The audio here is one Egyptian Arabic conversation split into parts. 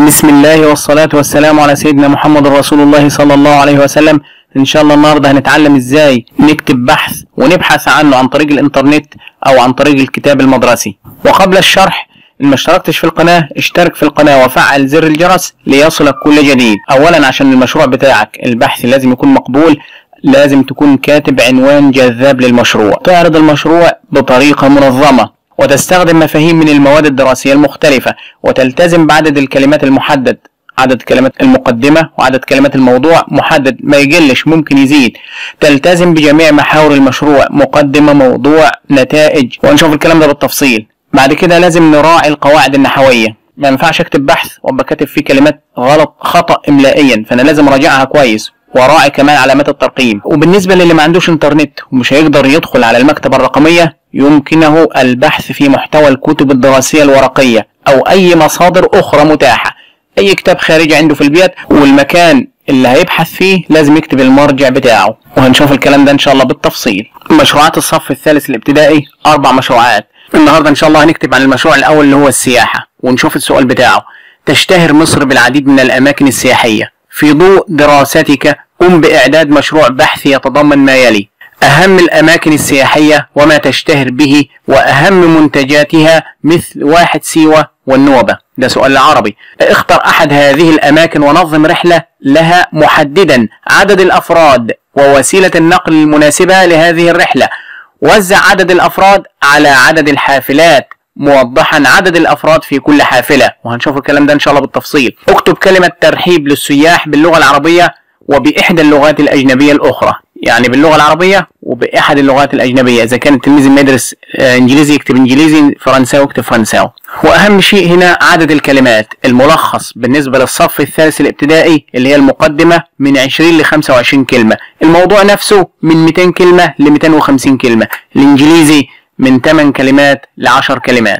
بسم الله والصلاة والسلام على سيدنا محمد رسول الله صلى الله عليه وسلم ان شاء الله النهارده هنتعلم ازاي نكتب بحث ونبحث عنه عن طريق الانترنت او عن طريق الكتاب المدرسي وقبل الشرح ان ما اشتركتش في القناة اشترك في القناة وفعل زر الجرس ليصلك كل جديد اولا عشان المشروع بتاعك البحث لازم يكون مقبول لازم تكون كاتب عنوان جذاب للمشروع تعرض المشروع بطريقة منظمة وتستخدم مفاهيم من المواد الدراسية المختلفة وتلتزم بعدد الكلمات المحدد عدد كلمات المقدمة وعدد كلمات الموضوع محدد ما يقلش ممكن يزيد تلتزم بجميع محاور المشروع مقدمة موضوع نتائج ونشوف الكلام ده بالتفصيل بعد كده لازم نراعي القواعد النحوية ما ينفعش اكتب بحث وابقى كاتب فيه كلمات غلط خطأ املائيا فانا لازم اراجعها كويس وراعي كمان علامات الترقيم وبالنسبة للي ما عندوش انترنت ومش هيقدر يدخل على المكتبة الرقمية يمكنه البحث في محتوى الكتب الدراسية الورقية أو أي مصادر أخرى متاحة أي كتاب خارجي عنده في البيت والمكان اللي هيبحث فيه لازم يكتب المرجع بتاعه وهنشوف الكلام ده إن شاء الله بالتفصيل مشروعات الصف الثالث الابتدائي أربع مشروعات النهاردة إن شاء الله هنكتب عن المشروع الأول اللي هو السياحة ونشوف السؤال بتاعه تشتهر مصر بالعديد من الأماكن السياحية في ضوء دراستك قم بإعداد مشروع بحث يتضمن ما يلي أهم الأماكن السياحية وما تشتهر به وأهم منتجاتها مثل واحد سيوة والنوبة ده سؤال عربي اختر أحد هذه الأماكن ونظم رحلة لها محددا عدد الأفراد ووسيلة النقل المناسبة لهذه الرحلة وزع عدد الأفراد على عدد الحافلات موضحا عدد الافراد في كل حافله وهنشوف الكلام ده ان شاء الله بالتفصيل اكتب كلمه ترحيب للسياح باللغه العربيه وباحدى اللغات الاجنبيه الاخرى يعني باللغه العربيه وباحد اللغات الاجنبيه اذا كان التلميذ ما يدرس انجليزي يكتب انجليزي فرنساوي يكتب فرنساوي واهم شيء هنا عدد الكلمات الملخص بالنسبه للصف الثالث الابتدائي اللي هي المقدمه من 20 ل 25 كلمه الموضوع نفسه من 200 كلمه ل 250 كلمه الانجليزي من 8 كلمات ل 10 كلمات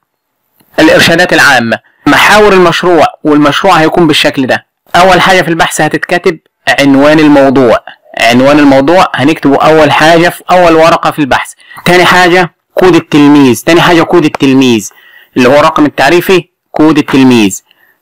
الارشادات العامه محاور المشروع والمشروع هيكون بالشكل ده اول حاجه في البحث هتتكتب عنوان الموضوع عنوان الموضوع هنكتبه اول حاجه في اول ورقه في البحث تاني حاجه كود التلميذ تاني حاجه كود التلميذ اللي هو الرقم التعريفي كود التلميذ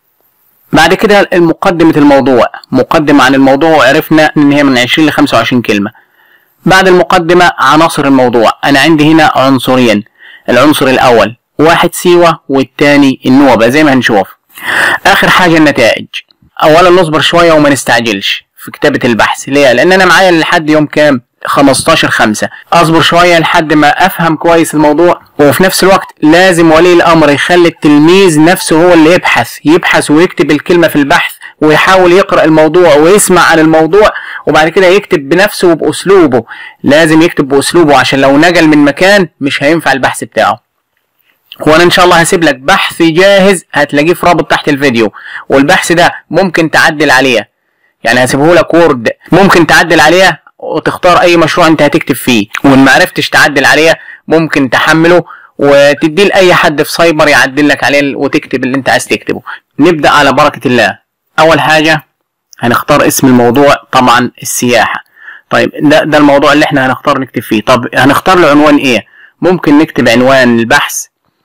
بعد كده مقدمة الموضوع مقدمة عن الموضوع وعرفنا ان هي من 20 ل 25 كلمة بعد المقدمة عناصر الموضوع انا عندي هنا عنصرين العنصر الاول واحد سيوة والتاني النوبة زي ما هنشوف اخر حاجة النتائج اولا نصبر شوية وما نستعجلش في كتابة البحث ليه؟ لأن أنا معايا لحد يوم كام؟ 15 5 اصبر شويه لحد ما افهم كويس الموضوع وفي نفس الوقت لازم ولي الامر يخلي التلميذ نفسه هو اللي يبحث يبحث ويكتب الكلمه في البحث ويحاول يقرا الموضوع ويسمع عن الموضوع وبعد كده يكتب بنفسه وباسلوبه لازم يكتب باسلوبه عشان لو نقل من مكان مش هينفع البحث بتاعه وانا ان شاء الله هسيب لك بحث جاهز هتلاقيه في رابط تحت الفيديو والبحث ده ممكن تعدل عليه يعني هسيبه لك وورد ممكن تعدل عليه وتختار اي مشروع انت هتكتب فيه وان ما عرفتش تعدل عليه ممكن تحمله وتديه لاي حد في سايبر يعدل لك عليه وتكتب اللي انت عايز تكتبه نبدا على بركه الله اول حاجه هنختار اسم الموضوع طبعا السياحه طيب ده ده الموضوع اللي احنا هنختار نكتب فيه طب هنختار له عنوان ايه ممكن نكتب عنوان البحث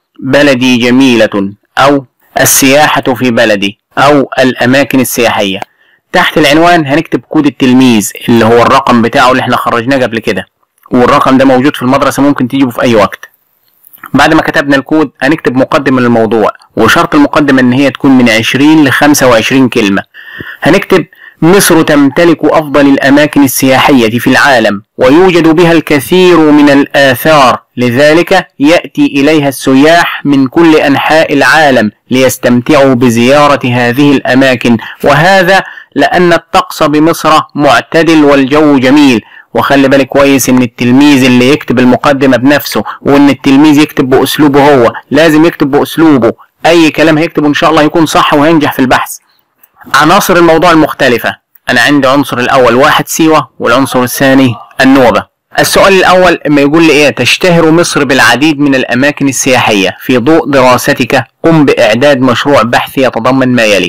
بلدي جميله او السياحه في بلدي او الاماكن السياحيه تحت العنوان هنكتب كود التلميذ اللي هو الرقم بتاعه اللي احنا خرجناه قبل كده والرقم ده موجود في المدرسة ممكن تجيبه في أي وقت بعد ما كتبنا الكود هنكتب مقدمة للموضوع وشرط المقدمة إن هي تكون من 20 ل 25 كلمة هنكتب مصر تمتلك أفضل الأماكن السياحية في العالم ويوجد بها الكثير من الآثار لذلك يأتي إليها السياح من كل أنحاء العالم ليستمتعوا بزيارة هذه الأماكن وهذا لأن الطقس بمصر معتدل والجو جميل وخلي بالك كويس ان التلميذ اللي يكتب المقدمة بنفسه وان التلميذ يكتب باسلوبه هو لازم يكتب باسلوبه اي كلام هيكتبه ان شاء الله هيكون صح وهينجح في البحث عناصر الموضوع المختلفة انا عندي عنصر الاول واحد سيوة والعنصر الثاني النوبة السؤال الأول اما يقول لي إيه تشتهر مصر بالعديد من الأماكن السياحية في ضوء دراستك قم بإعداد مشروع بحث يتضمن ما يلي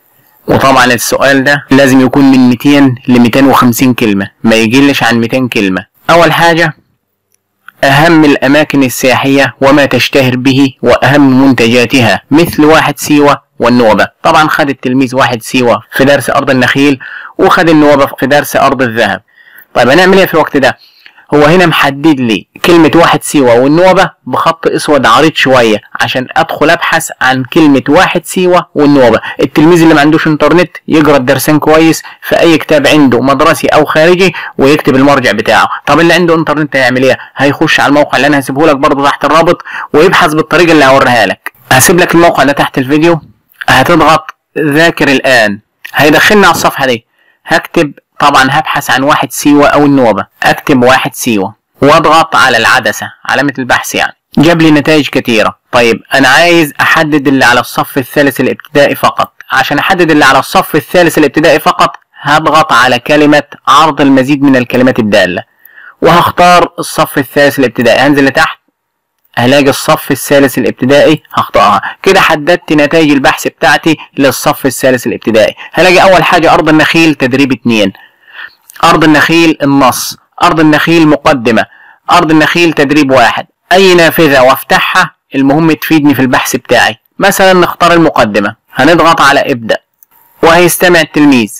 وطبعا السؤال ده لازم يكون من 200 ل 250 كلمة ما يقلش عن 200 كلمة أول حاجة أهم الأماكن السياحية وما تشتهر به وأهم منتجاتها مثل واحد سيوة والنوبة طبعا خد التلميذ واحد سيوة في درس أرض النخيل وخد النوبة في درس أرض الذهب طيب هنعمل ايه في الوقت ده هو هنا محدد لي كلمة واحد سيوة والنوبة بخط اسود عريض شوية عشان ادخل ابحث عن كلمة واحد سيوة والنوبة التلميذ اللي ما عندوش انترنت يقرا الدرسين كويس في اي كتاب عنده مدرسي او خارجي ويكتب المرجع بتاعه طب اللي عنده انترنت هيعمل ايه هيخش على الموقع اللي انا هسيبه لك برضه تحت الرابط ويبحث بالطريقة اللي هوريها لك هسيب لك الموقع ده تحت الفيديو هتضغط ذاكر الان هيدخلنا على الصفحة دي هكتب طبعا هبحث عن واحد سيوة او النوبة اكتب واحد سيوة واضغط على العدسة علامة البحث يعني جاب لي نتائج كتيرة طيب انا عايز احدد اللي على الصف الثالث الابتدائي فقط عشان احدد اللي على الصف الثالث الابتدائي فقط هضغط على كلمة عرض المزيد من الكلمات الدالة وهختار الصف الثالث الابتدائي هنزل لتحت هلاقي الصف الثالث الابتدائي هختارها كده حددت نتائج البحث بتاعتي للصف الثالث الابتدائي هلاقي اول حاجة ارض النخيل تدريب اتنين ارض النخيل النص ارض النخيل مقدمة ارض النخيل تدريب واحد اي نافذة وافتحها المهم تفيدني في البحث بتاعي مثلا نختار المقدمة هنضغط على ابدأ وهيستمع التلميذ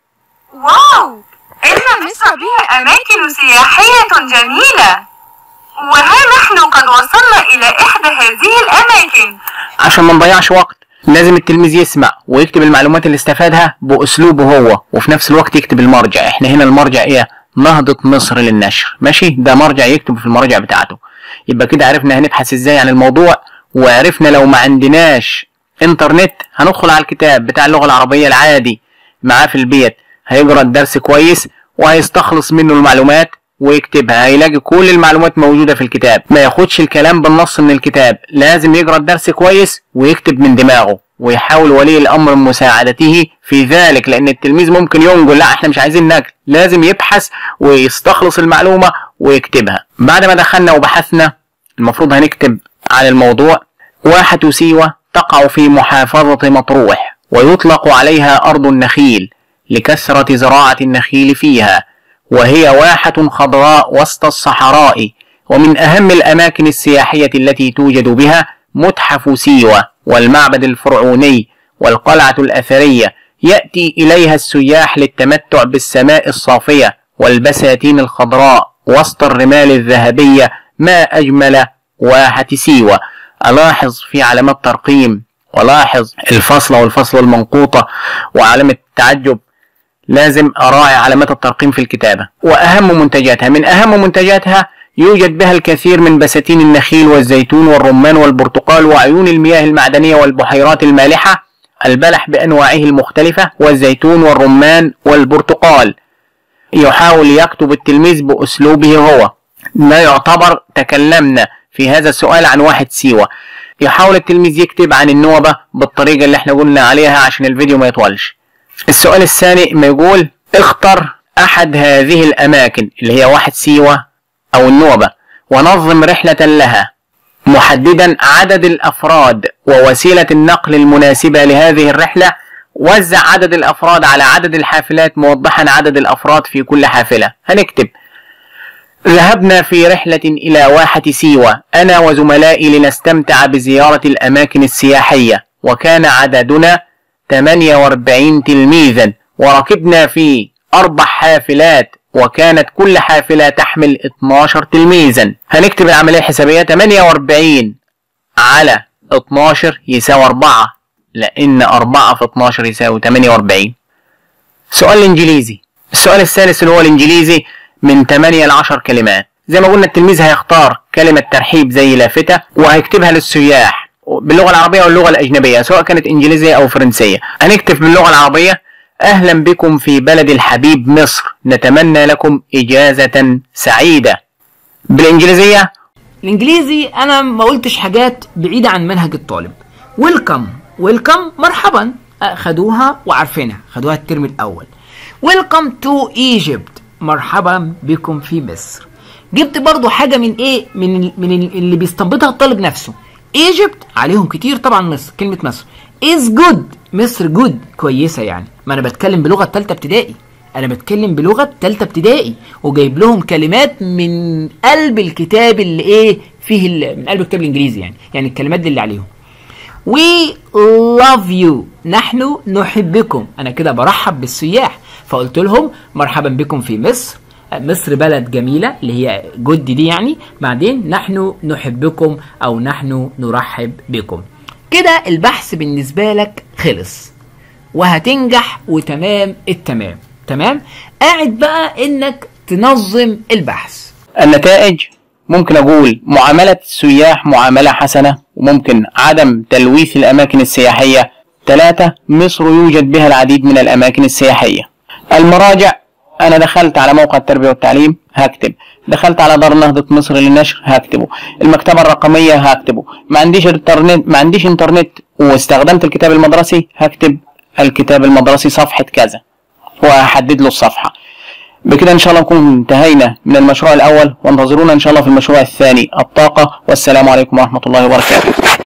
واو إن مصر بها أماكن سياحية جميلة وها نحن قد وصلنا إلى إحدى هذه الأماكن عشان ما نضيعش وقت لازم التلميذ يسمع ويكتب المعلومات اللي استفادها باسلوبه هو وفي نفس الوقت يكتب المرجع احنا هنا المرجع ايه نهضة مصر للنشر ماشي ده مرجع يكتب في المراجع بتاعته يبقى كده عرفنا هنبحث ازاي عن الموضوع وعرفنا لو ما عندناش انترنت هندخل على الكتاب بتاع اللغة العربية العادي معاه في البيت هيقرا الدرس كويس وهيستخلص منه المعلومات ويكتبها هيلاقي كل المعلومات موجودة في الكتاب ما ياخدش الكلام بالنص من الكتاب لازم يقرأ الدرس كويس ويكتب من دماغه ويحاول ولي الأمر مساعدته في ذلك لأن التلميذ ممكن ينقل لا احنا مش عايزين نقل لازم يبحث ويستخلص المعلومة ويكتبها بعد ما دخلنا وبحثنا المفروض هنكتب على الموضوع واحة سيوة تقع في محافظة مطروح ويطلق عليها أرض النخيل لكثرة زراعة النخيل فيها وهي واحة خضراء وسط الصحراء ومن أهم الأماكن السياحية التي توجد بها متحف سيوة والمعبد الفرعوني والقلعة الأثرية يأتي إليها السياح للتمتع بالسماء الصافية والبساتين الخضراء وسط الرمال الذهبية ما أجمل واحة سيوة ألاحظ في علامات ترقيم ولاحظ الفصلة والفصلة المنقوطة وعلامة تعجب لازم أراعي علامات الترقيم في الكتابة وأهم منتجاتها من أهم منتجاتها يوجد بها الكثير من بساتين النخيل والزيتون والرمان والبرتقال وعيون المياه المعدنية والبحيرات المالحة البلح بأنواعه المختلفة والزيتون والرمان والبرتقال يحاول يكتب التلميذ بأسلوبه هو ما يعتبر تكلمنا في هذا السؤال عن واحد سيوة يحاول التلميذ يكتب عن النوبة بالطريقة اللي احنا قلنا عليها عشان الفيديو ما يطولش السؤال الثاني ما يقول اختر احد هذه الاماكن اللي هي واحد سيوة او النوبة ونظم رحلة لها محددا عدد الافراد ووسيلة النقل المناسبة لهذه الرحلة وزع عدد الافراد على عدد الحافلات موضحا عدد الافراد في كل حافلة هنكتب ذهبنا في رحلة إلى واحة سيوة أنا وزملائي لنستمتع بزيارة الأماكن السياحية وكان عددنا 48 تلميذا وركبنا في أربع حافلات وكانت كل حافلة تحمل 12 تلميذا هنكتب العملية الحسابية 48 على 12 يساوي 4 لأن 4 في 12 يساوي 48 سؤال الإنجليزي السؤال الثالث اللي هو الإنجليزي من 8 ل 10 كلمات زي ما قلنا التلميذ هيختار كلمة ترحيب زي لافتة وهيكتبها للسياح باللغة العربية واللغة الأجنبية سواء كانت إنجليزية أو فرنسية هنكتب باللغة العربية أهلا بكم في بلد الحبيب مصر نتمنى لكم إجازة سعيدة بالإنجليزية الانجليزي انا ما قلتش حاجات بعيده عن منهج الطالب ويلكم ويلكم مرحبا أه، خدوها وعارفينها خدوها الترم الاول ويلكم تو ايجيبت مرحبا بكم في مصر جبت برضو حاجه من ايه من ال- من ال- اللي بيستنبطها الطالب نفسه ايجيبت عليهم كتير طبعا مصر كلمه مصر از جود مصر جود كويسه يعني ما انا بتكلم بلغه ثالثه ابتدائي انا بتكلم بلغه ثالثه ابتدائي وجايب لهم كلمات من قلب الكتاب اللي ايه فيه ال- من قلب الكتاب الانجليزي يعني يعني الكلمات دي اللي عليهم We love you نحن نحبكم أنا كده برحب بالسياح فقلت لهم مرحبا بكم في مصر مصر بلد جميلة اللي هي جد دي يعني بعدين نحن نحبكم أو نحن نرحب بكم كده البحث بالنسبة لك خلص وهتنجح وتمام التمام تمام قاعد بقى انك تنظم البحث النتائج ممكن أقول معاملة السياح معاملة حسنة وممكن عدم تلويث الأماكن السياحية ثلاثة مصر يوجد بها العديد من الأماكن السياحية المراجع أنا دخلت على موقع التربية والتعليم هكتب دخلت على دار نهضة مصر للنشر هكتبه المكتبة الرقمية هكتبه ما عنديش انترنت ما عنديش انترنت واستخدمت الكتاب المدرسي هكتب الكتاب المدرسي صفحة كذا وهحدد له الصفحة بكده ان شاء الله نكون انتهينا من المشروع الاول وانتظرونا ان شاء الله في المشروع الثاني الطاقة والسلام عليكم ورحمة الله وبركاته